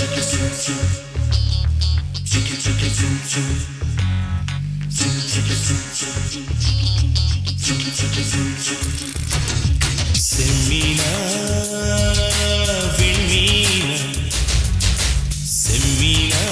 செம்மீனா விண்மீனா செம்மீனா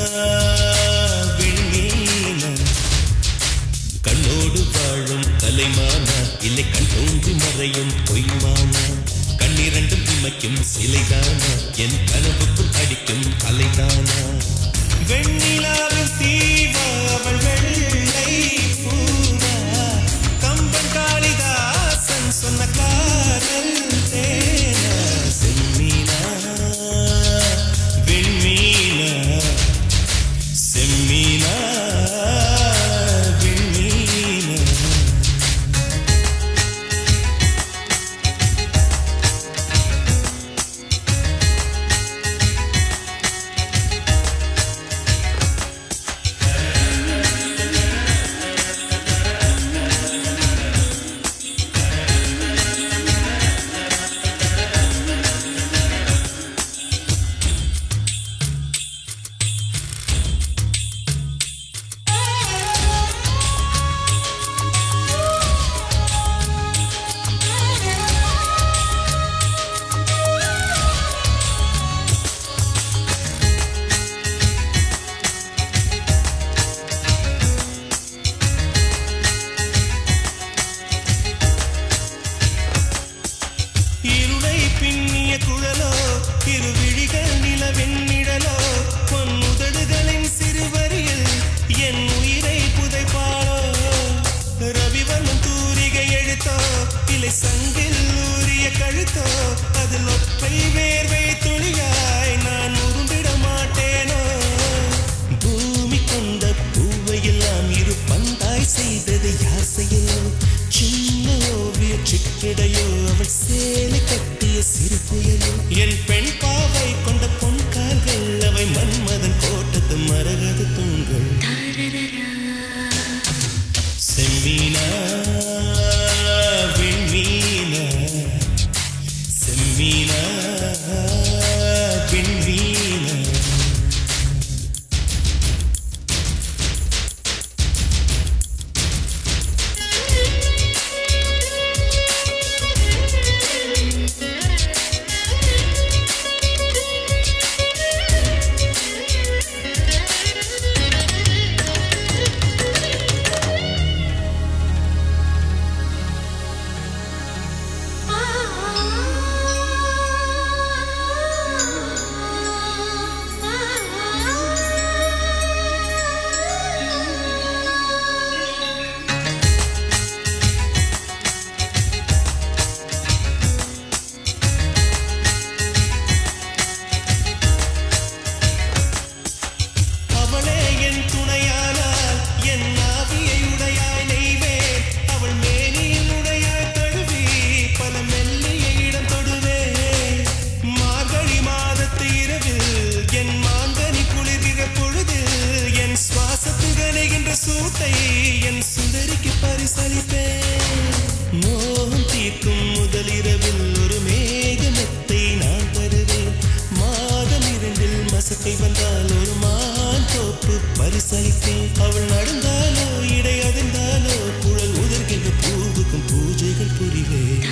விண்மீனா கண்ணோடு வாழும் கலைமானா இல்லை கண் தோன்றி மறையும் பொய்மானா கண்ணிரண்டும் இமைக்கும் சிலைதானா என் கனவுக்குள் அடிக்கும் அலைதானா வெண்ணிலாவின் தீவா அவள் வெள்ளை பூவா கம்பன் காளிதாசன் சொன்ன காதல் தேனா செம்மீனா விண்மீனா செம்மீனா விண்மீனா இருளை பின்னிய குழலோ இருவிழிகள் நிலவின் நிழலோ பொன் உதடுகளின் சிறுவரியில் என் உயிரை புதைப்பாளோ ரவிவர்மன் தூரிகை எழுத்தோ இல்லை சங்கில் ஊறிய கழுத்தோ அதில் ஒற்றை வேர்வை துளியாய் நான் உரும்பிட மாட்டேனோ பூமி கொண்ட பூவையெல்லாம் இரு பந்தாய் செய்தது யார் செய்யலோ சின்ன ஓவிய சிற்றிடையோ அவள் சேலை கட்டிய சிறு புயலோ என் பெண் பாவை கொண்ட பொன் கால்கள் அவை மன்மதன் கோட்டத்து மரகத தூண்கள் செம்மீனா விண்மீனா செம்மீனா விண்மீனா அவளே என் துணையானால் என் ஆவியை உடையாய் நெய்வேன் அவள் மேனியில் உடையாய் தழுவி பல மெல்லிய இடம் தொடுவேன் மார்கழி மாதத்து இரவில் என் மாங்கனி குளிர்கிற பொழுது என் சுவாசத்துகனைகின்ற சூட்டை என் சுந்தரிக்கு பரிசளிப்பேன் மோகம் தீர்க்கும் முதலிரவில் ஒரு மேகமெத்தை நான் தருவேன் மாதம் இரண்டில் மசக்கை வந்தால் ஒரு மான் தோப்பு பரிசளித்தேன் அவள் நடந்தாலோ இடை அதிர்ந்தாலோ குழல் உதிர்கின்ற பூவுக்கும் பூஜைகள் புரிவேன்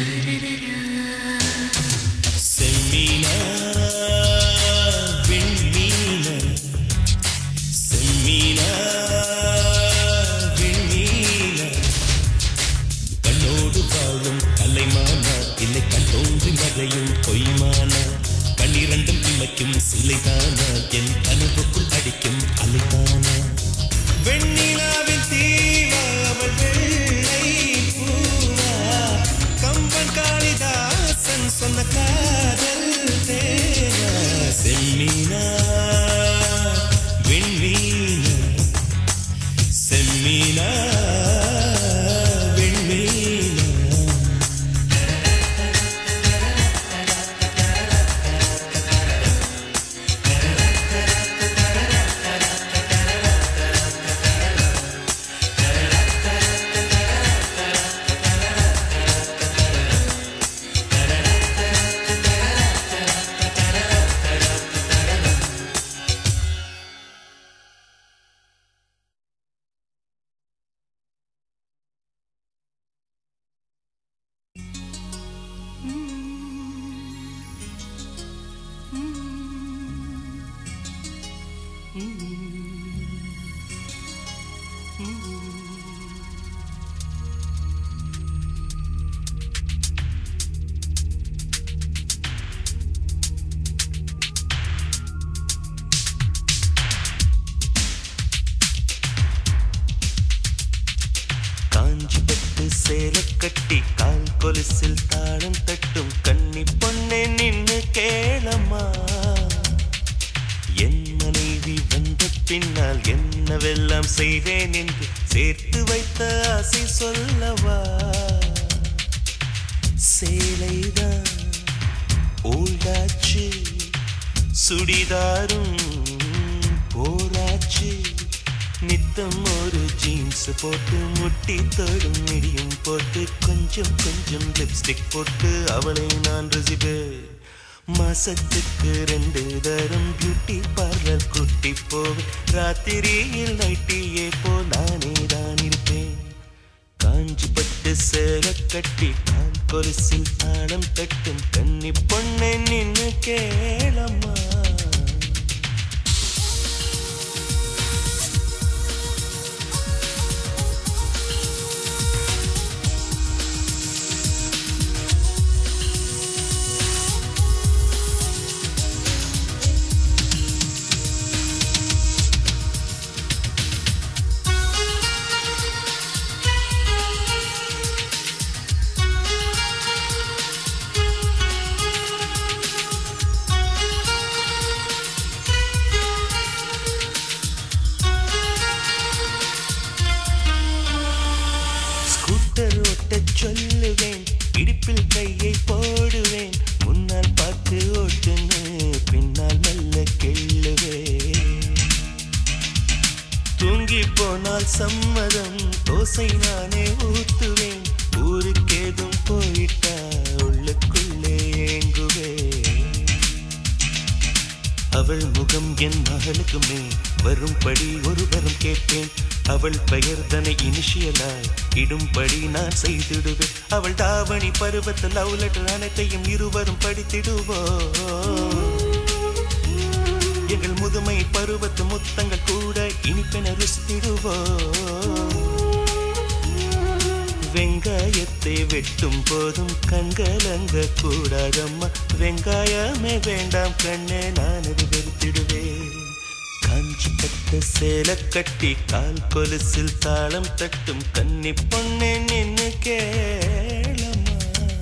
செம்மீனா விண்மீனா செம்மீனா விண்மீனா கண்ணோடு வாழும் கலைமானா இல்லை கண் தோன்றி மறையும் பொய்மானா கண்ணிரண்டும் இமைக்கும் சிலைதானா என் கனவுக்குள் அடிக்கும் அலைதானா வெண்ணிலாவின் தீவா அவள் வெள்ளை பூவா கம்பன் காளிதாசன் சொன்ன காதல் தேனா செம்மீனா விண்மீனா செம்மீனா விண்மீனா கட்டி கால் கொலுசில் தாளம் தட்டும் கன்னி பொண்ணே நின்னு கேளம்மா என் மனைவி வந்த பின்னால் என்னவெல்லாம் செய்வேன் என்று சேர்த்து வைத்த ஆசை சொல்லவா சேலைதான் ஓல்டாச்சு சுடிதாரும் போராச்சு நித்தம் ஒரு ஜீன்ஸ் போட்டு முட்டி தொடும் மிடியும் போட்டு கொஞ்சம் கொஞ்சம் லிப்ஸ்டிக் போட்டு அவளை நான் ரசிப்பேன் மாசத்துக்கு ரெண்டு தரம் பியூட்டி பார்லர் குட்டி போவேன் ராத்திரியில் நைட்டியே போ நானே தான் இருப்பேன் காஞ்சி பட்டு சேலை கட்டி கால் கொலுசில் தாளம் கட்டும் கன்னி பொண்ணை நின்னு கேளம்மா ஸ்கூட்டர் ஓட்டச் சொல்லுவேன் இடுப்பில் கையை போடுவேன் முன்னால் பார்த்து ஓட்டுன்னு பின்னால் மெல்ல கெள்ளுவேன் தூங்கி போனால் சம்மதம் தோசை நானே ஊத்துவேன் ஊருக்கேதும் போயிட்டா உள்ளுக்குள்ளே ஏங்குவேன் அவள் முகம் என் மகளுக்குமே வரும்படி ஒரு வரம் கேட்பேன் அவள் பெயர் தனை இனிஷியலாய் இடும்படி நான் செய்திடுவேன் அவள் தாவணி பருவத்து லவ் லெட்டர் அனைத்தையும் இருவரும் படித்திடுவோம் எங்கள் முதுமை பருவத்து முத்தங்கள் கூட இனிப்பென ருசித்திடுவோம் வெங்காயத்தை வெட்டும் போதும் கண்கலங்க கூடாதம்மா வெங்காயமே வேண்டாம் கண்ணே நான் அது வெறுத்திடுவேன் காஞ்சி பட்ட சேலை கட்டி கால் கொலுசில் தாளம் தட்டும் கன்னி பொண்ணே நின்னு கேளம்மா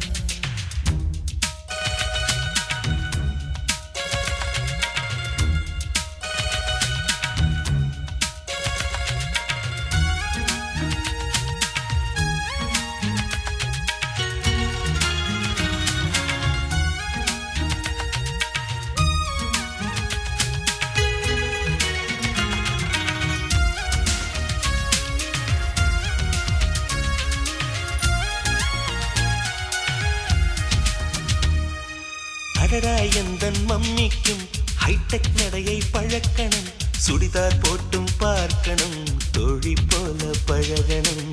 அடடா எந்தன் மம்மிக்கும் ஹைடெக் நடையை பழக்கணும் சுடிதார் போட்டும் பார்க்கணும் தோழி போல பழகணும்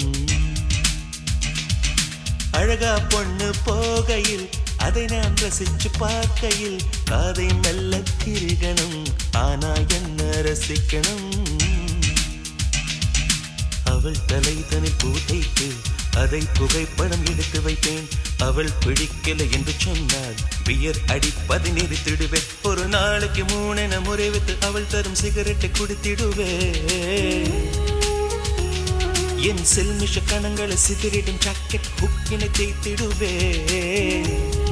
அழகா பொண்ணு போகையில் அதை நான் ரசிச்சு பார்க்கையில் காதை மெல்ல திருகணும் ஆனா என்ன ரசிக்கணும் அவள் தலை தனில் பூதைத்து அதை புகைப்படம் எடுத்து வைப்பேன் அவள் பிடிக்கல என்று சொன்னால் பியர் அடிப்பதை நிறுத்திடுவேன் ஒரு நாளைக்கு மூணென முறைவித்து அவள் தரும் சிகரெட்டை குடித்திடுவேன் என் செல்மிஷ கணங்களை சிதறிடும் ஜாக்கெட் ஹுக்கினை தேய்த்திடுவேன்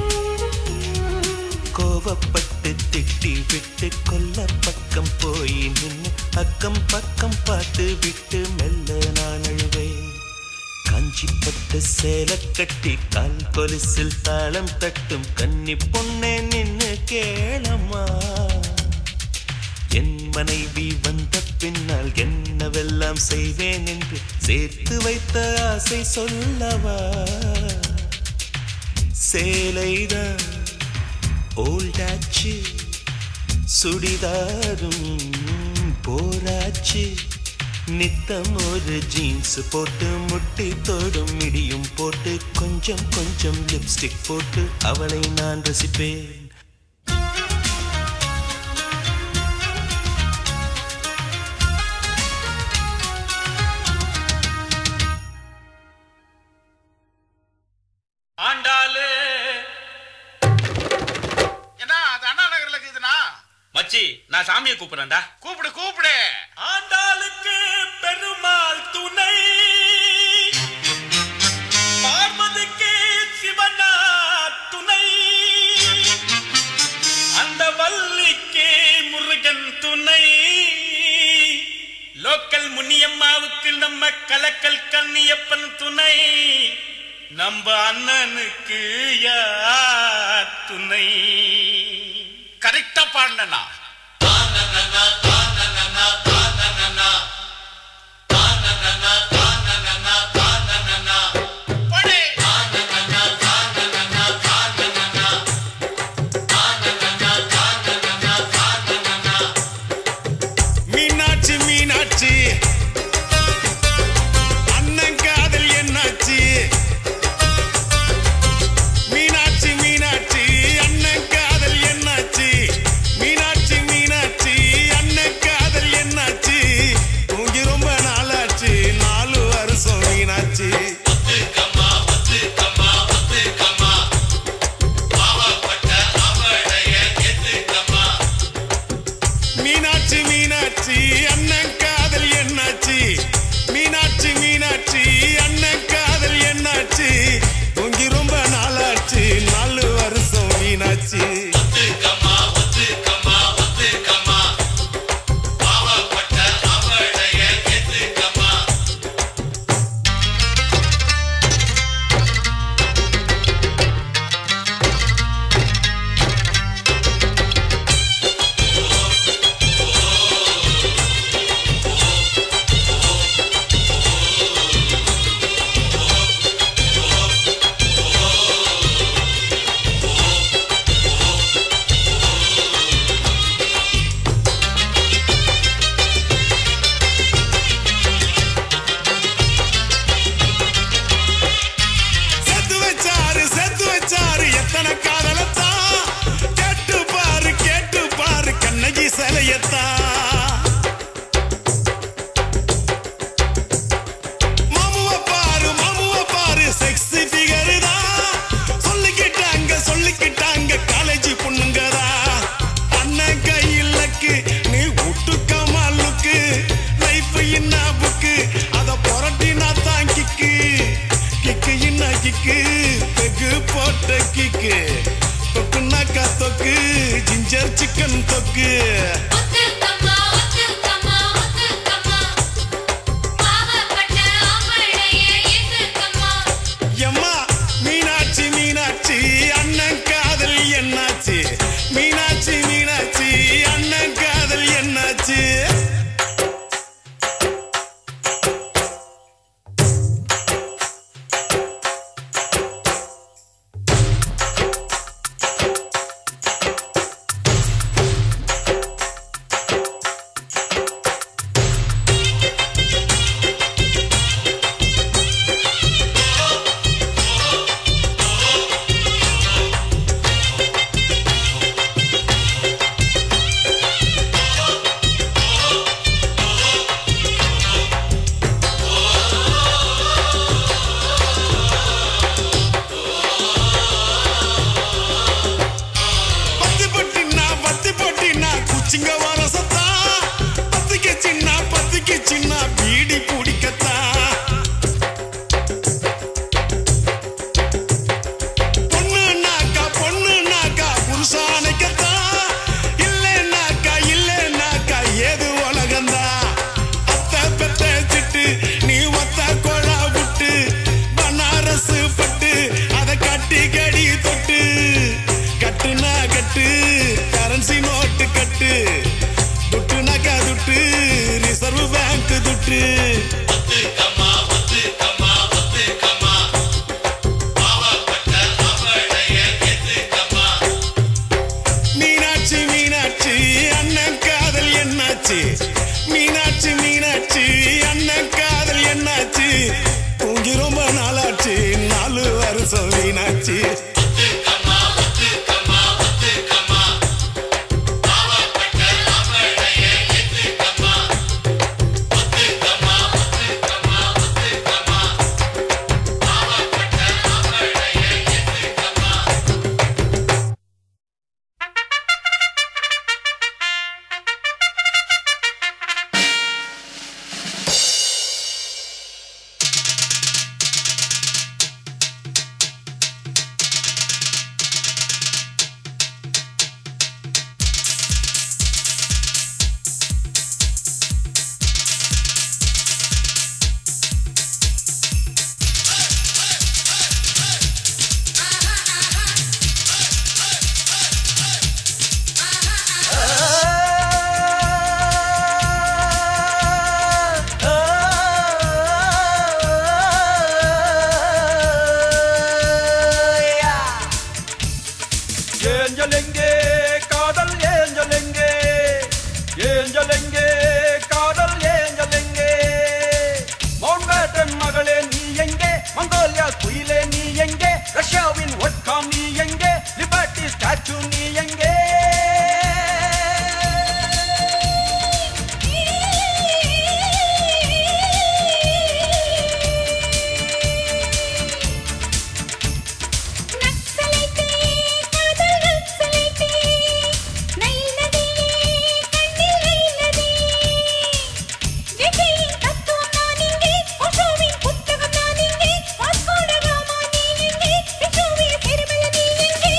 கோவப்பட்டு திட்டி விட்டு கொல்ல பக்கம் போய் நின்று அக்கம் பக்கம் பார்த்து விட்டு மெல்ல நான் அழுவேன் காஞ்சி பட்டு சேலை கட்டி கால் கொலுசில் தாளம் தட்டும் கன்னி பொண்ணே நின்னு கேளம்மா என் மனைவி வந்த பின்னால் என்னவெல்லாம் செய்வேன் என்று சேர்த்து வைத்த ஆசை சொல்லவா சேலைதான் ஓல்டாச்சு சுடிதாரும் போராச்சு நித்தம் ஒரு ஜீன்ஸ் போட்டு முட்டி தோடும் மிடியும் போட்டு கொஞ்சம் கொஞ்சம் லிப்ஸ்டிக் போட்டு அவளை நான் ரசிப்பேன் ஆண்டாளு என்ன அது அண்ணா நகர்ல இருக்குதுண்ணா மச்சி நான் சாமியை கூப்பிடுறேன்டா கூப்பிடு கூப்பிடு ஆண்டாளுக்கு பெருமாள் துணை பார்வதி லோக்கல் முனியம்மாவுக்கு நம்ம கலக்கல் கண்ணியப்பன் துணை நம்ம அண்ணனுக்கு யார் துணை கரெக்டா பாடினா மீனாட்சி மீனாட்சி அண்ணன் காதல் என்னாச்சு மீனாட்சி மீனாட்சி அண்ணன் காதல் என்னாச்சு மீனாட்சி மீனாட்சி அண்ணன் காதல் என்னாச்சு தூங்கி ரொம்ப நாளாச்சு நாலு வருஷம் மீனாட்சி மீனாட்சி மீனாட்சி அண்ணன் காதல் என்னாச்சு மீனாட்சி மீனாட்சி அண்ணன் காதல் என்னாச்சு தூங்கி ரொம்ப நாளாச்சு நாலு வருஷம் மீனாட்சி செத்து வச்சாரு செத்து வச்சாரு எத்தனை காதலத்தான் கேட்டு பாரு கேட்டு பாரு கண்ணகி சிலையத்தான் மாமுவ பாரு மாமுவ பாரு செக்ஸி ஃபிகர் தான் சொல்லிக்கிட்டாங்க சொல்லிக்கிட்டாங்க காலேஜ் பொண்ணுங்கதா அண்ணன் கையிலக்கு நீ விட்டுக்கமா லுக்கு லைஃப் என்ன புக்கு அத புரட்டினா தான் கிக்கு கிக்கு என்ன கிக்கு பெகு போட்ட கிக்கு தொக்குனாக்கா தொக்கு ஜிஞ்சர் சிக்கன் தொக்கு ஒத்துக்கம்மா ஒத்துக்கம்மா ஒத்துக்கம்மா பாவப்பட்ட ஆம்பளையே ஏத்துக்கம்மா எம்மா மீனாட்சி மீனாட்சி அண்ணன் காதல் என்னாச்சு மீனாட்சி மீனாட்சி அண்ணன் காதல் என்னாச்சு ஏஞ்சல் எங்கே காதல் ஏஞ்சல் எங்கே ஏஞ்சல் எங்கே காதல் ஏஞ்சல் எங்கே மவுண்டன் மகளே நீ எங்கே மங்கோலியா குயிலே நீ எங்கே ரஷ்யாவின் ஒட்காம் நீ எங்கே லிபர்ட்டி ஸ்டாச்சு நீ எங்கே நக்சலைட்டே காதல் நக்சலைட்டே நைனதியே கண்ணில் நைனதி விஜயின் தத்துவம் நான் இங்கே ஓஷோவின் புத்தகம் நான் இங்கே வாஸ்கோட காமா நீ இங்கே விஷ்ணுவின் பெருமைய நீ இங்கே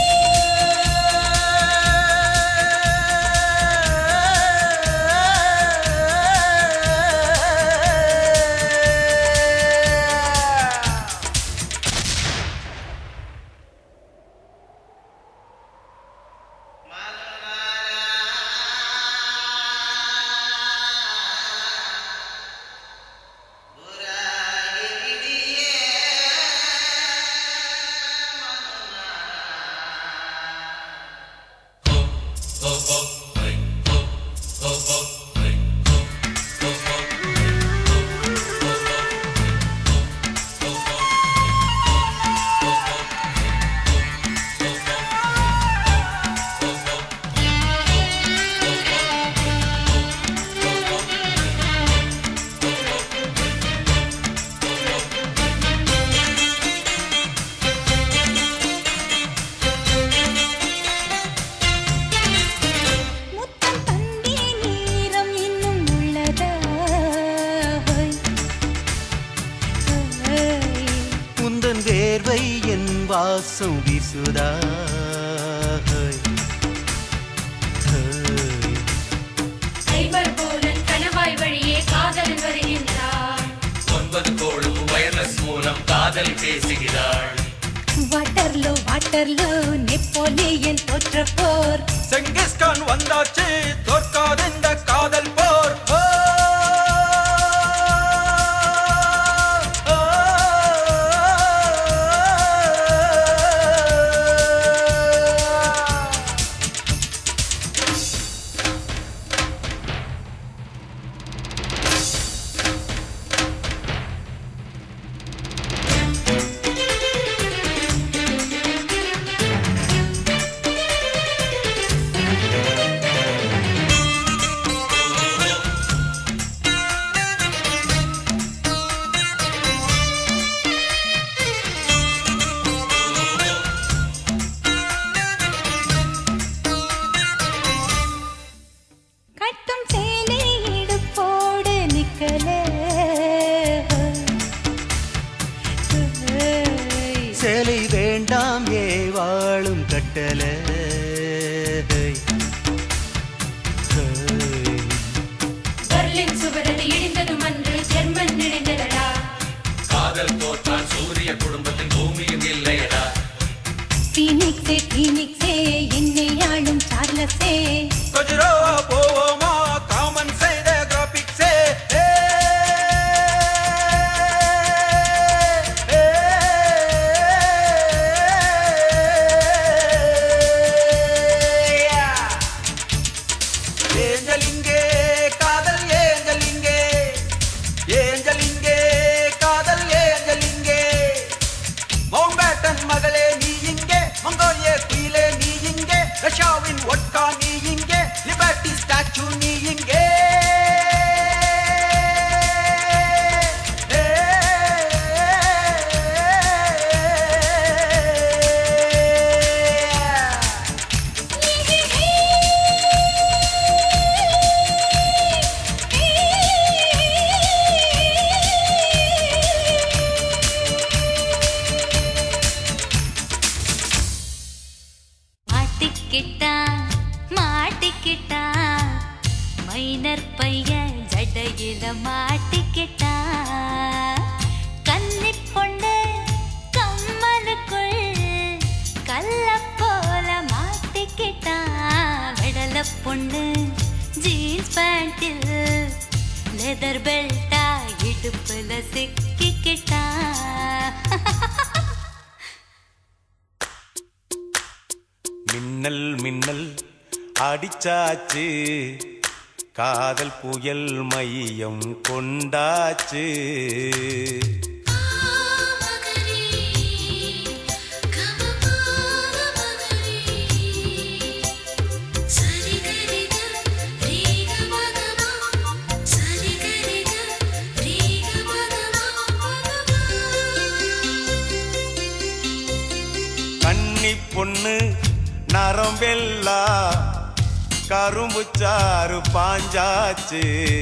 முத்தம் தந்தே நீரம் இன்னும் உள்ளதா உந்தன் வேர்வை என் வாசம் வீசுதா ஹை. ஹை. ஐவர் போலன் கணவாய் வழியே காதலன் வருகின்றார் ஒன்பது கோளும் வயர்லெஸ் மூலம் காதல் பேசுகிறாள் வாட்டர்லோ வாட்டர்லோ நெப்போலியன் தோற்ற போர் செங்கிஸ்கான் வந்தாச்சு தோற்காத இந்த காதல் போர் ஓ, ஓ, ஓ. கட்டும் சேலை இடுப்போடு நிக்கல சேலை வேண்டாம் ஏ வாழும் கட்டல ஹை. ஹை. பர்லின் சுவரது இடிந்ததும் அன்று ஜெர்மன் இணைந்ததடா காதல் தோற்றால் சூரிய குடும்பத்தில் பூமியும் இல்லையடா பீனிக்ஸே பீனிக்ஸே என்னை ஆளும் சார்லஸே கஜுராவா போவோமா காமன் செய்த கிராபிக்ஸே ஏ, ஏ, ஏ. ஏஞ்சலிங்கே காதல் ஏஞ்சலிங்கே ஏஞ்சலிங்கே காதல் ஏஞ்சலிங்கே மவுண்டன் மகளே நீ இங்கே மங்கோலிய குயிலே நீ இங்கே ரஷ்யாவின் ஒட்கா நீ இங்கே லிபர்ட்டி ஸ்டாச்சு நீ இங்கே ஏ, மாட்டிக்கிட்டா மாட்டிக்கிட்டா மைனர் பையன் ஜடையில மாட்டிக்கிட்டா கன்னி பொண்ணு கம்மலுக்குள் கல்ல போல மாட்டிக்கிட்டா விடல பொண்ணு ஜீன்ஸ் பேண்டில் லெதர் பெல்ட்டா இடுப்புல சிக்கிக்கிட்டா மின்னல் மின்னல் அடிச்சாச்சு காதல் புயல் மையம் கொண்டாச்சு கன்னி பொண்ணு நரம்பெல்லா கரும்பு சாறு பாஞ்சாச்சு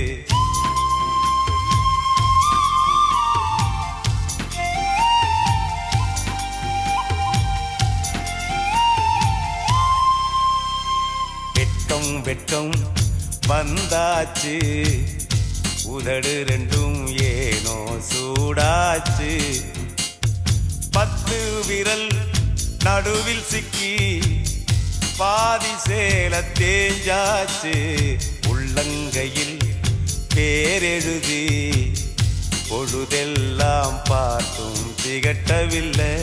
வெட்கம் வெட்கம் வந்தாச்சு உதடு ரெண்டும் ஏனோ சூடாச்சு பத்து விரல் நடுவில் சிக்கி பாதி சேல தேஞ்சாச்சு உள்ளங்கையில் பேரெழுதி பொழுதெல்லாம் பார்த்தும் திகட்டவில்லை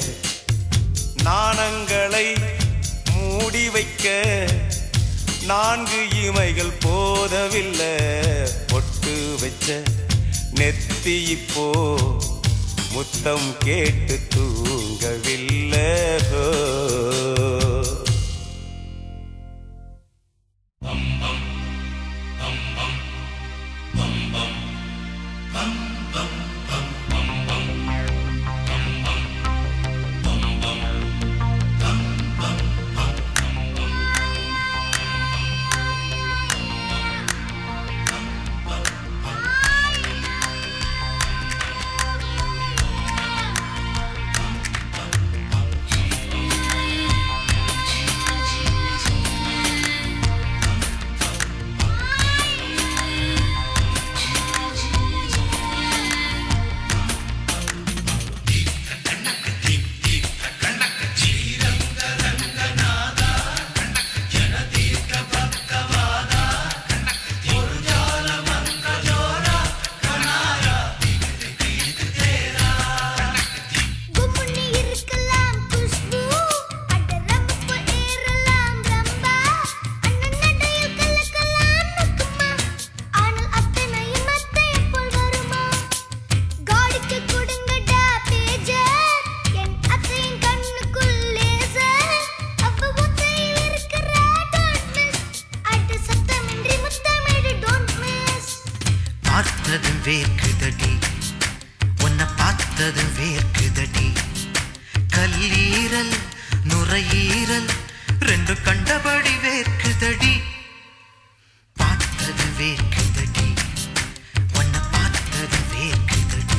நாணங்களை மூடி வைக்க நான்கு இமைகள் போதவில்லை பொட்டு வச்ச நெத்தி இப்போ முத்தம் கேட்டு தூங்கவில்லை ஹோ. கும்முனி இருக்கலாம் குஷ்பு அட ரம்பு ஏறலாம் ரம்பா அண்ணன் நடையில் கலக்கலாம் நக்குமா ஆனால் அத்தனையும் அத்தை போல் வருமா காடிக்கு கொடுங்கடா பேஜர் என் அத்தையின் கண்ணுக்குள் லேசர் அவ ஒத்தையில் இருக்கிறா டோன்ட் மிஸ் அட சத்தமின்றி முத்தமிடு டோன்ட் மிஸ் பார்த்ததும் வேர்க்குதடி உன்னை பார்த்ததும் வேர்க்குதடி கல்லீரல் நுரையீரல் ரெண்டு கண்டபடி வேர்க்குதடி பார்த்தது வேர்க்குதடி உன்னை பார்த்தது வேர்க்குதடி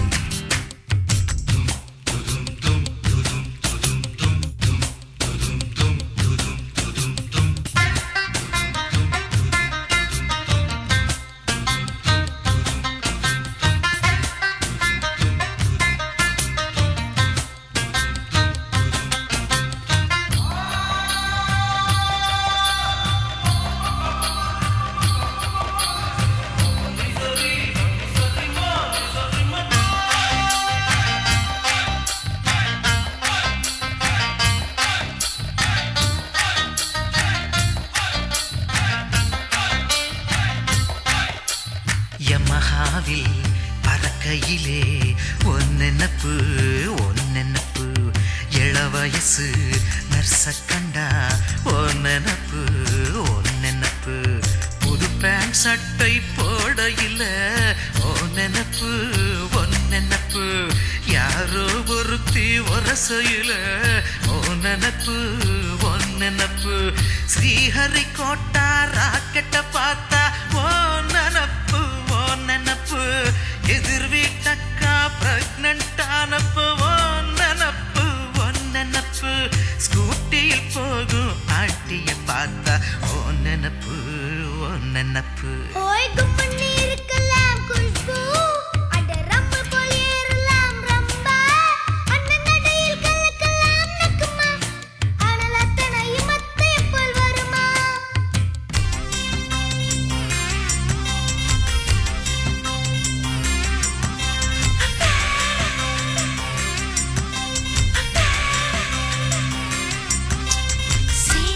யமஹாவில் பறக்கையிலே ஒன்னெனப்பு ஒன்னெனப்பு இளவயசு நர்ச கண்டா ஒன்னெனப்பு ஒன்னெனப்பு புது பேண்ட் சட்டை போடையில ஒன்னெனப்பு ஒன்னெனப்பு யாரோ ஒருத்தி ஒரசையில ஒன்னெனப்பு ஒன்னெனப்பு ஸ்ரீஹரி கோட்டா ராக்கெட்ட பார்த்தா ஓ நனப்பு ஓ நனப்பு எதிர் வீட்டக்கா பிரெக்னன்ட் ஆனப்பு ஓ நனப்பு ஓ நனப்பு ஸ்கூட்டியில் போகும் ஆட்டிய பார்த்தா ஓ நனப்பு ஓ நனப்பு ஓய் கும்முனி இருக்கலாம் குஷ்பு அட ரம்பு போல் ஏறலாம் ரம்பா அண்ணன் நடையில் கலக்கலாம் நக்குமா ஆனால் அத்தனையும் அத்தை போல் வருமா See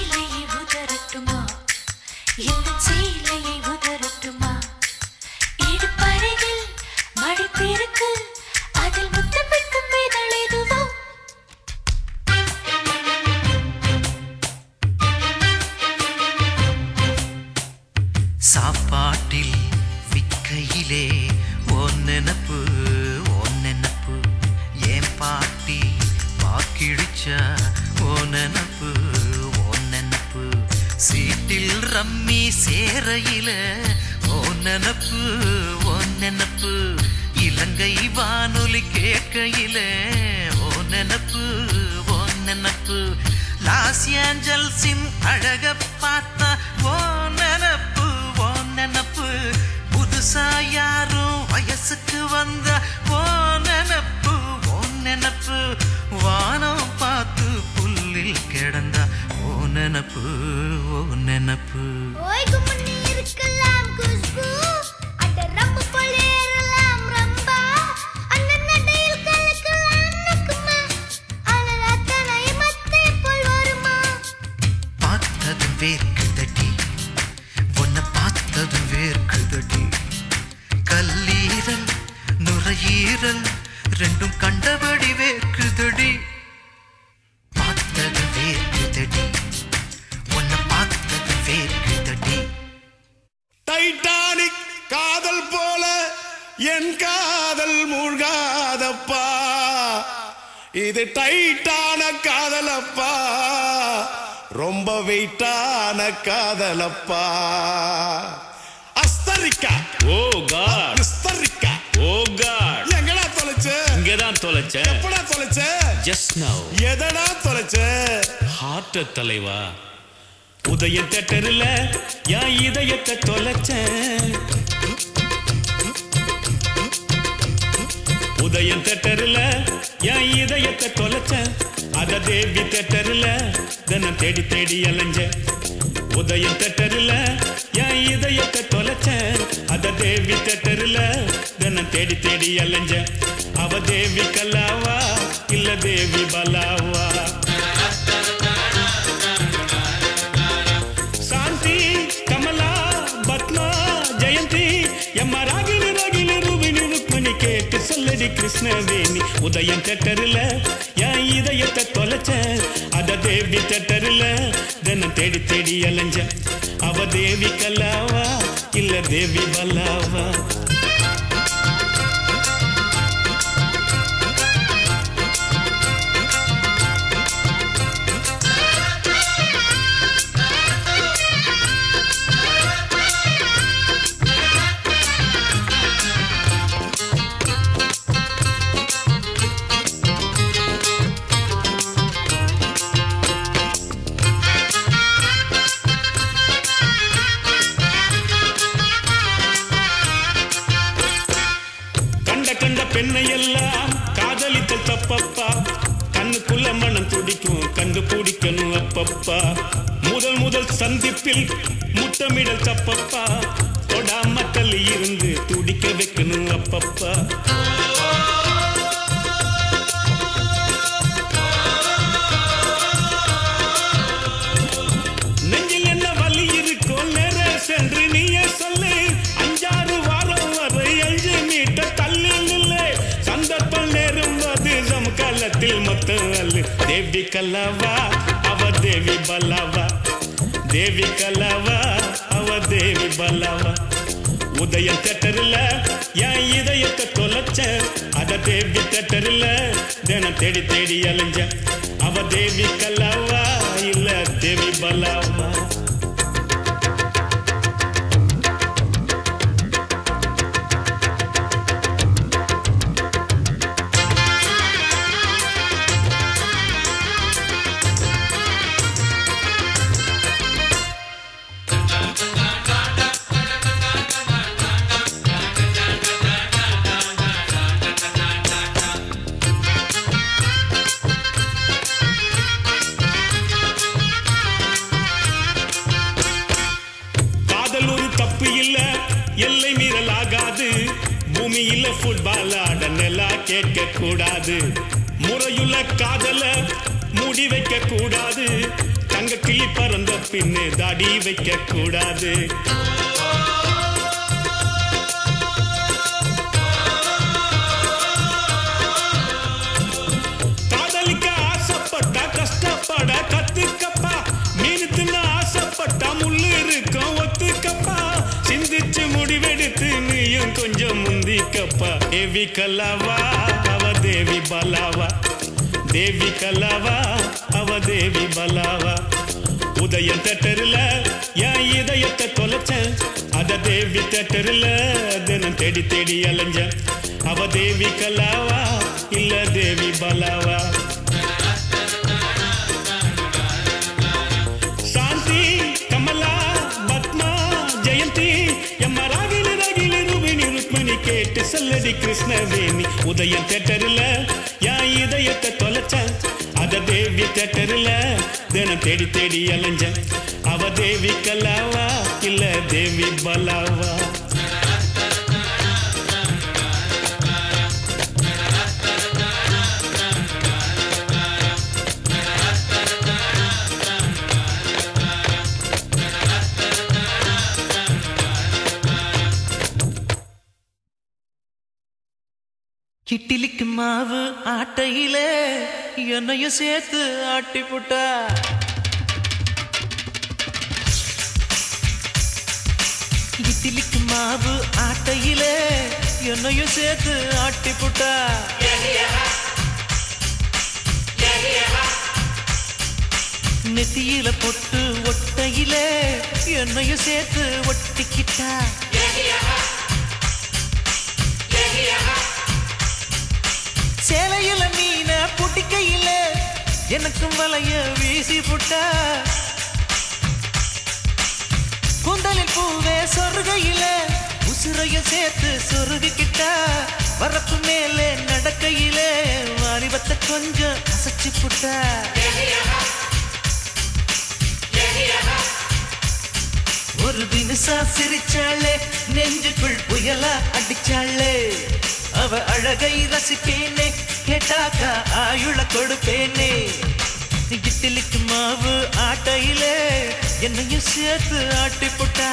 சாப்பாட்டில் விக்கையிலே ஓன் நினப்பு ஓன் நினப்பு ஏன் பாட்டி வாக்கிழிச்சா ஓ நினப்பு ஓ நினப்பு சீட்டில் ரம்மி சேரையில ஓ நினப்பு ஓ நினப்பு இலங்கை வானொலி கேட்கையில ஓ நினப்பு ஓ நினப்பு லாஸ் ஏஞ்சல்ஸின் அழக பார்த்தா ஓ நினப்பு ஓ நினப்பு புதுசா யாரும் வயசுக்கு வந்த ஓ நினப்பு ஓ நினப்பு வானம் பார்த்து புல்லில் கிடந்தா ஓ நினப்பு ஓ நினப்பு ஓய் கும்மண்ணி இருக்கலாம் குஷ்பு அட ரம்பு போல ஏறலாம் ரம்பா அண்ணன் நடையில் கலக்கலாம் நக்குமா ஆனால் அத்தனை மத்தை போல் வருமா பார்த்ததும் வேர்க்குதடி உன்னை பார்த்ததும் வேர்க்குதடி கல்லீரல் நுரையீரல் ரெண்டும் கண்டபடி வேர்க்குதடி பார்த்ததும் வேர்க்குதடி உன்னை பார்த்ததும் வேர்க்குதடி டைட்டானிக் காதல் போல என் காதல் மூழ்காதப்பா இது டைட்டான காதலப்பா ரொம்ப வெயிட்டான காதலப்பா அஸ்தரிக்கா ஓ காட் அஸ்தரிக்கா ஓ காட் எங்கடா தொலைச்ச இங்கதான் தொலைச்சேன் எப்படா தொலைச்ச ஜஸ்ட் நவ் எதடா தொலைச்ச ஹார்ட் தலைவா உதய தேட்டர்ல என் இதயத்தை தொலைச்சேன் உதயம் தேட்டர்ல என் இதயத்தை தொலைச்சேன் அத தேவி தேட்டர்ல தினம் தேடி தேடி அலைஞ்சேன் உதயம் தேட்டர்ல என் இதயத்தை தொலைச்சேன் அத தேவி தேட்டர்ல தினம் தேடி தேடி அலைஞ்சேன் அவ தேவி கல்லாவா இல்ல தேவி பலாவா ಶಾಂತಿ ಕಮಲಾ பத்மா ஜெயந்தி எம்மா ராகினி ராகினி ரூபினி ருக்மிணி கேட்டு சொல்லடி கிருஷ்ணவேணி உதயம் தேட்டரில் என் இதயத்தை தொலைச்சேன் அத தேவி தேட்டரில் தினம் தேடி தேடி அலைஞ்சேன் அவ தேவி கல்லாவா இல்ல தேவி பல்லாவா கண்ட கண்ட பெண்ணை எல்லாம் காதலித்தல் தப்பப்பா கண்ணுக்குள்ள மனம் துடிக்கும் கண்டு பிடிக்கணும் அப்பப்பா முதல் முதல் சந்திப்பில் முத்தமிடல் தப்பப்பா தொடாம தள்ளி இருந்து துடிக்க வைக்கணும் அப்பப்பா நெஞ்சில் என்ன வலி இருக்கோ நேர சென்று நீயே சொல்லு அஞ்சாறு வாரம் வரை அஞ்சு மீட்டர் தள்ளி நில்லு சந்தர்ப்பம் நேரும் போது சமகாலத்தில் மொத்தம் அல்லு தேவி கல்லாவா அவ தேவி பல்லாவா தேவி கல்லாவா அவ தேவி பல்லாவா உதயம் தேட்டரில் என் இதயத்தை தொலைச்சேன் அத தேவி தேட்டரில் தினம் தேடி தேடி அலைஞ்சேன் அவ தேவி கல்லாவா இல்ல தேவி பல்லாவா காதல் ஒரு தப்பு இல்ல எல்லை மீறல் ஆகாது பூமியில ஃபுட்பால் ஆட நிலா கேட்க கூடாது முறையுள்ள காதல முடி வைக்க கூடாது தங்க கிளி பறந்த பின்னே தாடி வைக்க கூடாது காதலிக்க ஆசைப்பட்டா கஷ்டப்பட கத்துக்கப்பா மீன் தின்ன ஆசைப்பட்டா முள்ளு இருக்கும் ஒத்துக்கப்பா தேவி கல்லாவா அவ தேவி பலாவா தேவி கல்லாவா அவ தேவி பலாவா உதயம் தேட்டரில் என் இதயத்தை தொலைச்சேன் அத தேவி தேட்டரில் தினம் தேடி தேடி அலைஞ்சேன் அவ தேவி கல்லாவா இல்ல தேவி பலாவா சாந்தி கமலா பத்மா ஜெயந்தி எம்ம ராகினி ராகினி ரூபினி ருக்மிணி கேட்டு சொல்லடி கிருஷ்ணவேணி உதயம் தேட்டரில் என் இதயத்தை தொலைச்சேன் அத தேவி தேட்டரில் தினம் தேடி தேடி அலைஞ்சேன் அவ தேவி கல்லாவா இல்ல தேவி பலாவா கிட்டிலிக்கு மாவு ஆட்டையிலே என்னையும் சேர்த்து ஆட்டி புட்டா இட்லிக்கு மாவு ஆட்டையிலே என்னையும் சேர்த்து ஆட்டி புட்டா நெத்தியில பொட்டு ஒட்டையிலே என்னையும் சேர்த்து ஒட்டிக்கிட்டா சேலையில மீன புட்டிக்கையில எனக்கும் வலைய வீசி புட்டா குந்தலில் பூவே சொருகையில உசுரைய சேர்த்து சொருகிக்கிட்டா வரப்பு மேலே நடக்கையிலே வாலிபத்தை கொஞ்சம் அசைச்சு புட்டா ஒரு தினசா சிரிச்சாளே நெஞ்சுக்குள் புயலா அடிச்சாளே அவ அழகை ரசிப்பேனே கேட்டாக்கா ஆயுள கொடுப்பேனே இட்லிக்கு மாவு ஆட்டையிலே என்னையும் சேர்த்து ஆட்டி போட்டா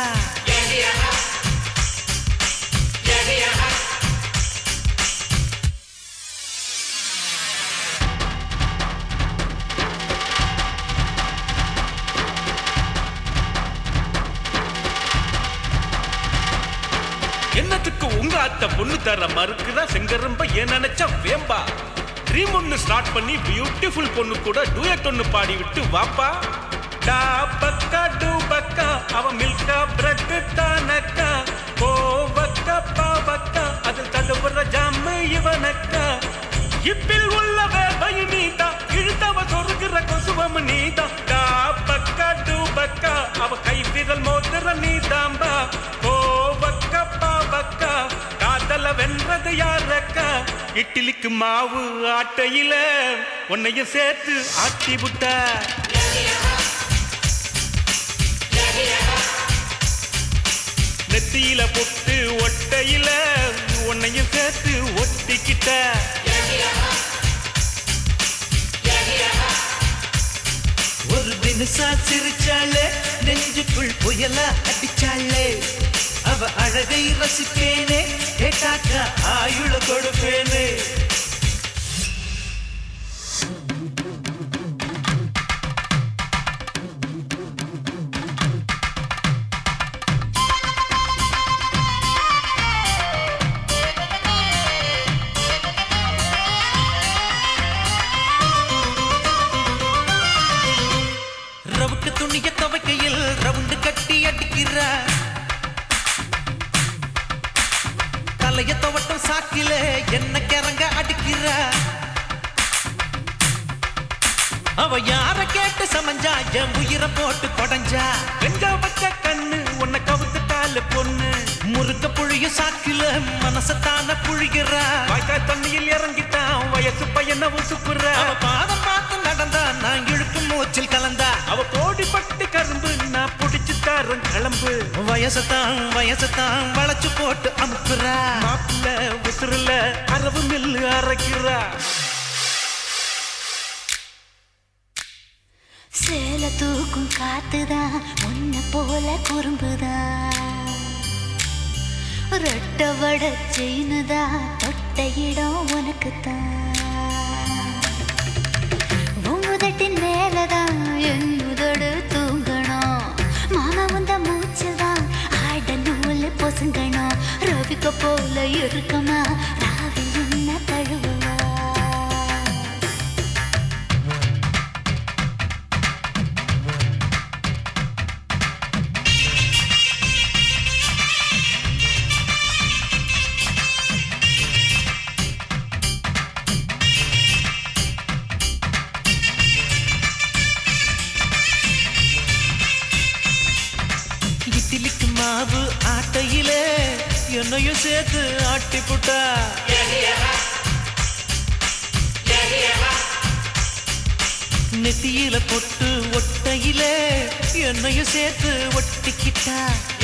என்னத்துக்கு உங்க அத்தை பொண்ணு தர மறுக்குதா செங்கரம்ப ஏன் நினைச்ச வேம்பா ட்ரீம் ஒன்னு ஸ்டார்ட் பண்ணி பியூட்டிஃபுல் பொண்ணு கூட டூயட் ஒன்னு பாடி விட்டு வாப்பா டா பக்கா டூ பக்கா அவ மில்கா பிரெட் தானக்கா ஓ பக்கா பா பக்கா அதில் தடுப்புற ஜாமு இவனக்கா இப்பில் உள்ள வேர்வை நீதா இழுத்தவ சொருகிற கொசுவம் நீதா டா பக்கா டூ பக்கா அவ கை விரல் மோதிர நீதாம்பா ஓ பக்கா பா பக்கா காதல வென்றது யாரக்கா இட்லிக்கு மாவு ஆட்டையில உன்னையும் சேர்த்து ஆட்டி விட்டா நெத்தியில பொட்டு ஒட்டையில உன்னையும் சேர்த்து ஒட்டிக்கிட்ட ஒரு தினசா சிரிச்சாளே நெஞ்சுக்குள் புயலா அடிச்சாளே அவ அழகை ரசிப்பேனே கேட்டாக்கா ஆயுள கொடுப்பேனே ரவுக்கு துணிய துவைக்கையில் ரவுண்டு கட்டி அடிக்கிற தலைய துவட்டம் சாக்கில என்ன கிறங்க அடிக்கிற அவ யார கேட்டு சமஞ்சா என் உயிரை போட்டு கொடைஞ்சா வெஞ்சா வச்ச கண்ணு உன்னை கவுத்து கால பொண்ணு முறுக்க புழிய சாக்கில மனசத்தான புழிகிறா வாய்க்கால் தண்ணியில் இறங்கிட்டான் வயசு பையனை உசுப்புற அவ பாதம் பார்த்து நடந்தா நான் இழுக்கும் மூச்சில் கலந்தா அவ கோடி பட்டு கரும்பு நான் புடிச்சு தரேன் கிளம்பு வயசத்தான் வயசத்தான் வளைச்சு போட்டு அமுக்குறா மாப்பிள்ள உசுருல அரவு மில்லு அரைக்கிறா சேல தூக்கும் காத்துதான் உன்னை போல குறும்புதான் ரெட்ட வட செயினுதான் தொட்ட இடம் உனக்கு தான் உமுதட்டின் மேலதான் என் உதடு தூங்கணும் மாமா உந்த மூச்சில் தான் ஆட நூல் பொசுங்கணும் ரவிக்க போல இருக்குமா ராவி என்னையும் சேர்த்து ஆட்டி புட்டா நெத்தியில பொட்டு ஒட்டையிலே என்னையும் சேர்த்து ஒட்டிக்கிட்டா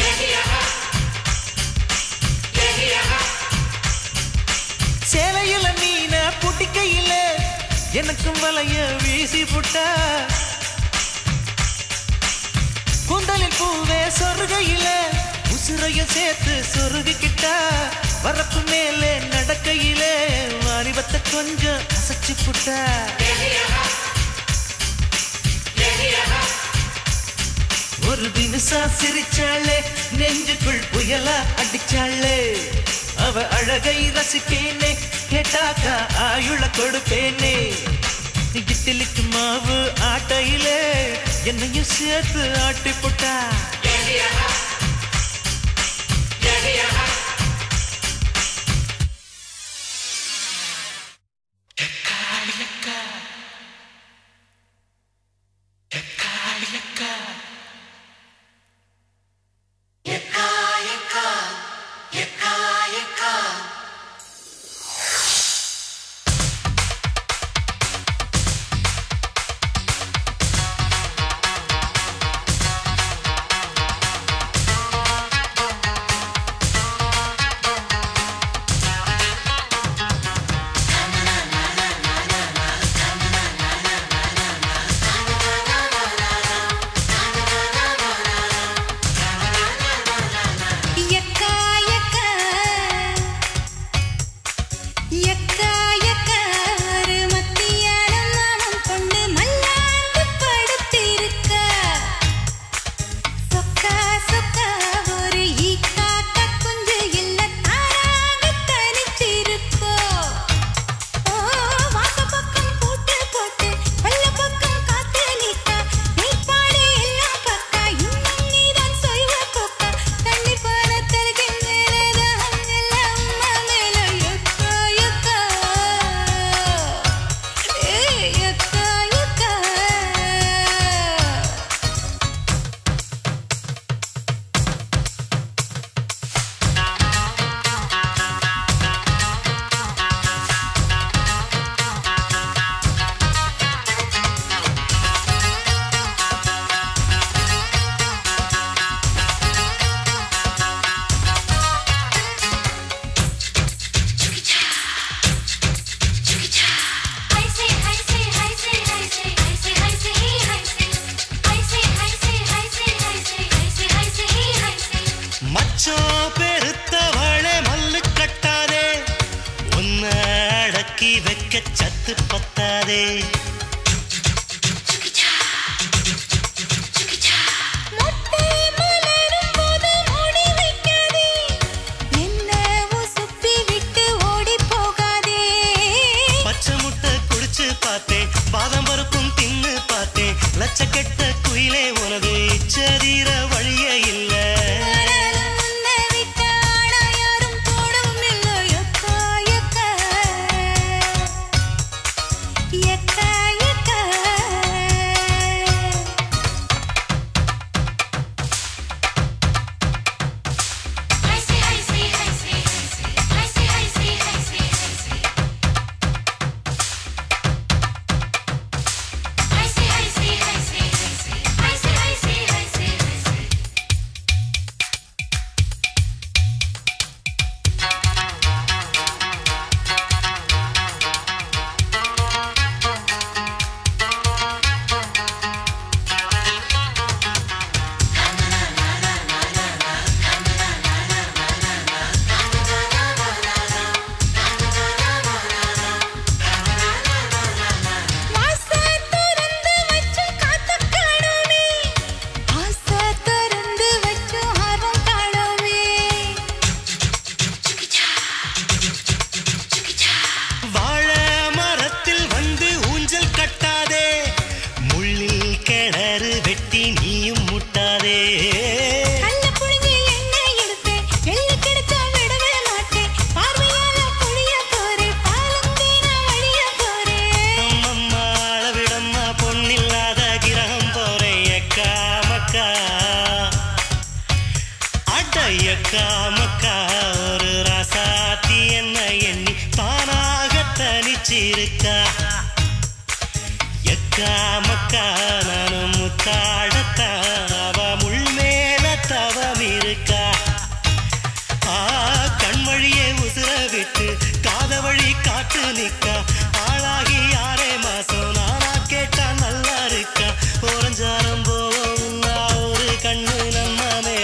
சேலையில மீன புட்டிக்கையில எனக்கும் வலைய வீசி புட்டா கூந்தலில் பூவே சொருகையில உசுரைய சேர்த்து சொருகிக்கிட்டா வரப்பு மேலே நடக்கையிலே வாலிபத்தை கொஞ்சம் அசைச்சு புட்டா ஒரு தினசா சிரிச்சாளே நெஞ்சுக்குள் புயலா அடிச்சாளே அவ அழகை ரசிப்பேனே கேட்டாக்கா ஆயுள கொடுப்பேனே இட்லிக்கு மாவு ஆட்டையிலே என்னையும் சேர்த்து ஆட்டி போட்டா எக்கா எக்கா எக்கா எக்கா ஒரு மத்தியானம் நாமம் கொண்டு மல்லாந்து படுத்திருக்க சொக்கா சொக்கா ஒரு ஈ காக்கா குஞ்சு இல்ல தாராக தனிச்சிருக்கோ ஓ வாச பக்கம் போட்டு போட்டு பல்ல பக்கம் காத்து நிக்கா நீ பாடு எல்லாம் பக்கா இன்னும் நீதான் சொய்வ கொக்கா தண்ணி பான தருகின்றேதான் எல்லாம் உம்மா மேல யக்கா யக்கா ஏ யக்கா யக்கா மச்சோ பெருத்தவளே மல்லு கட்டாதே உன்ன அடக்கி வைக்க சத்து பத்தாதே மொட்டை மலரும் போது மூடி வைக்காதே என்ன உசுப்பி விட்டு ஓடி போகாதே பச்சை முட்டை குடிச்சு பார்த்தேன் பாதம் பருப்பும் தின்னு பார்த்தேன் லட்சக்கெட்ட குயிலே உனது இச்சதீர வழியே இல்ல ஆனாலும் உன்னை விட்ட ஆனா யாரும் போடவும் இல்லை யக்கா யக்கா யக்கா யக்கா வாச திறந்து வச்சு காத்து காணோமே ஆசை திறந்து வச்சு ஆர்வம் காணோமே வாழை மரத்தில் வந்து ஊஞ்சல் கட்டாதே முள்ளில் கிணறு வெட்டி நீயும் முட்டாதே கல்ல புழுங்கி எண்ணெய் எடுப்பேன் எள்ளு கிடைச்சா விடவே மாட்டேன் பார்வையால புளிய போறேன் பாலும் தேனா வழிய போறேன் அம்மம்மா அளவிடம்மா பொன்னில்லாத கிரகம் போறேன் எக்கா மக்கா அட எக்கா மக்கா ஒரு மக்கா மக்கா நானும் முத்தாடத்தான் அவ முள் மேல தவம் இருக்கா ஆ கண் வழியே உசுர விட்டு காத வழி காத்து நிக்கா ஆளாகி ஆறே மாசம் நானா கேட்டா நல்லா இருக்கா ஓரஞ்சாரம் போவோம் ஒரு கண்ணு நம்ம மேல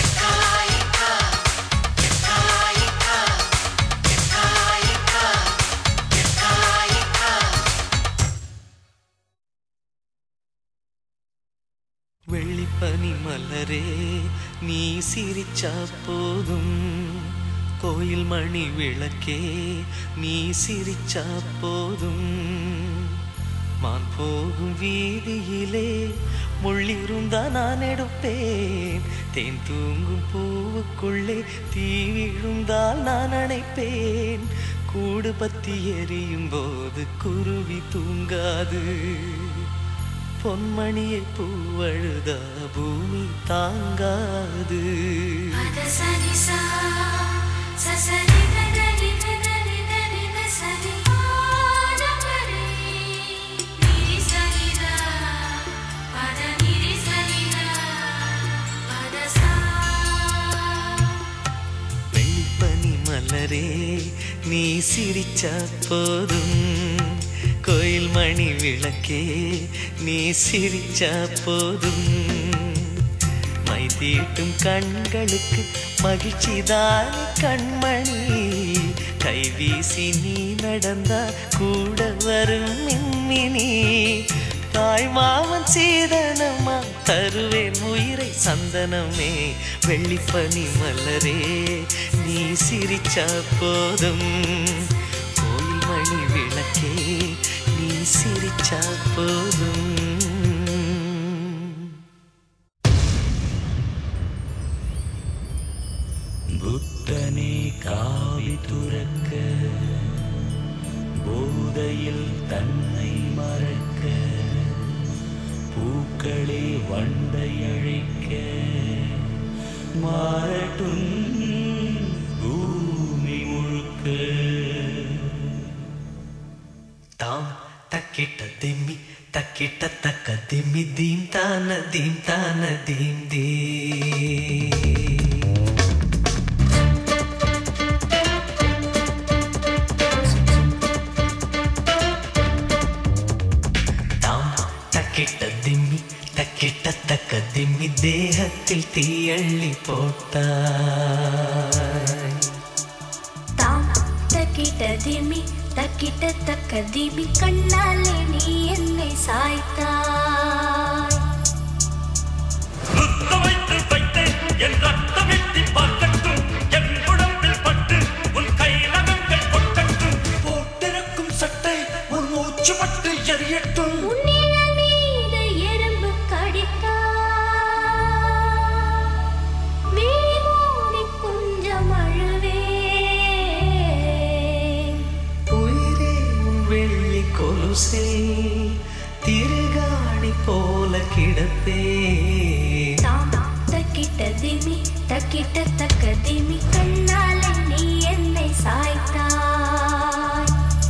வெள்ளிப்பனி மலரே நீ சிரிச்சா போதும் கோயில் மணி விளக்கே நீ சிரிச்சா போதும் மான் போகும் வீதியிலே முள்ளிருந்தா நான் எடுப்பேன் தேன் தூங்கும் பூவுக்குள்ளே தீ விழுந்தால் நான் அணைப்பேன் கூடு பத்தி எரியும் போது குருவி தூங்காது பொன்மணியை பூவழுதா பூமி தாங்காது வெள்ளிப்பனி மலரே நீ சிரிச்சா போதும் கோயில் மணி விளக்கே நீ சிரிச்சா போதும் மை தீட்டும் கண்களுக்கு மகிழ்ச்சிதான் கண்மணி கை வீசி நீ நடந்தா கூட வரும் மின்மினி தாய் மாமன் சீதனமா தருவேன் உயிரை சந்தனமே வெள்ளிப்பனி மலரே நீ சிரிச்சா போதும் கோயில் மணி விளக்கே நீ சிரிச்சா போதும் புத்தனே காவி துறக்க போதையில் தன்னை மறக்க பூக்களே வண்டை அழைக்க மாறட்டும் பூமி முழுக்க தாம் தக்கிட்ட திம்மி தக்கிட்ட தக்க திம்மி தீம் தான தீம் தான தீம் தீ தாம் தக்கிட்ட திம்மி தக்கிட்ட தக்க திம்மி தேகத்தில் தீயள்ளி போட்டாய் தாம் தக்கிட்ட திமி தக்கிட்ட தக்க திமி கண்ணாலே நீ என்னை சாய்த்தாய் வைத்து வைத்தேன் என் ரத்தமிட்டு பார்க்கட்டும் என் உடம்பில் பட்டு உன் கை நகங்கள் கொட்டட்டும் போட்டிருக்கும் சட்டை உன் மூச்சு பட்டு எரியட்டும் உன்னிழல் மீது எறும்பு கடித்தாய். விழி மூடி கொஞ்சம் அழுவேன். உயிரே உன் வெள்ளி கொலுசே திருகாணி போல கிடப்பே தாம் தக்கிட்ட திமி தக்கிட்ட தக்க திமி கண்ணாலே நீ என்னை சாய்த்தாய்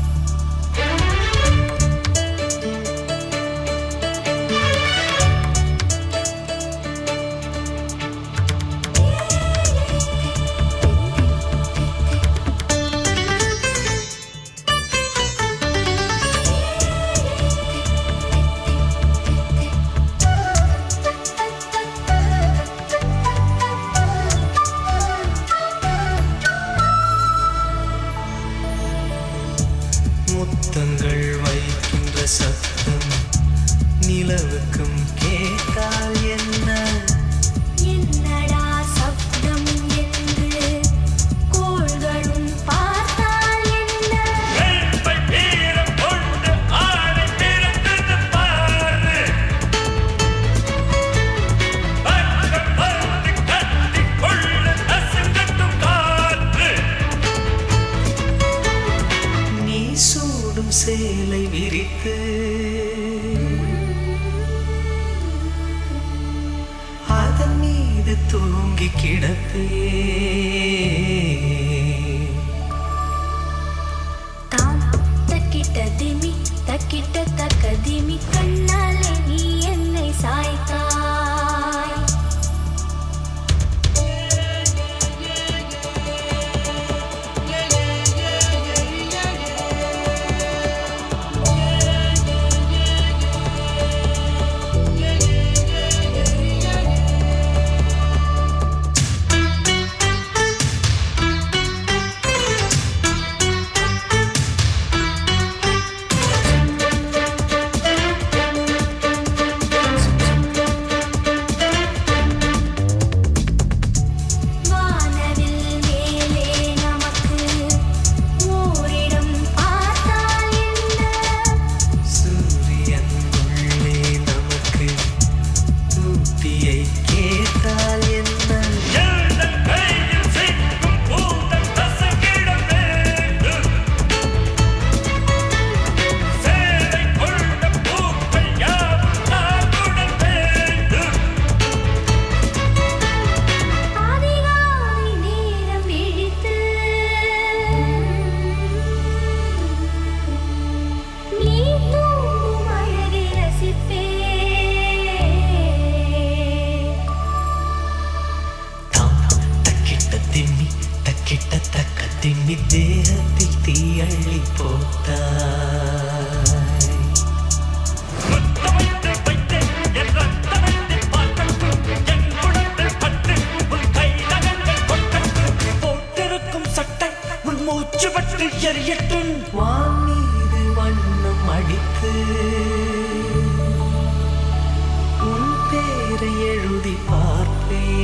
முத்தங்கள் வைக்கின்ற சத்தம் நிலவுக்கும் கேட்டால் என்ன என்னடா சப்தம் என்று கோள்களும் பார்த்தால் என்ன வேட்பை வீரம் கொண்டு ஆணை பிறந்தது பாரு பக்கம் வந்து கட்டிக் கொள்ள அசங்கட்டும் காற்று நீ சூடும் சேலை விரித்து அதன் மீது தூங்கி கிடப்பே தாம் தக்கிட்ட திமி தக்கிட்ட கிட்டத்தக்க திமி கண்ணாலே நீ என்னை சாய்த்தாய் வானவில் மேலே நமக்கு ஓரிடம் பார்த்தால் என்ன சூரியன் உள்ளே நமக்கு தூட்டியை கேட்டால் என்ன அதிகாலை நேரம் விழித்து நீ தூங்கும் அழகை ரசிப்பேன் தாம் தக்கிட்ட திம்மி தக்கிட்ட தக்க திம்மி தேகத்தில் தீயள்ளி போட்டாய் போட்டிருக்கும் சட்டை உன் மூச்சு பற்றி எரியட்டும் வான் மீது வண்ணம் அடித்து உன் பேரை எழுதி பார்ப்பேன்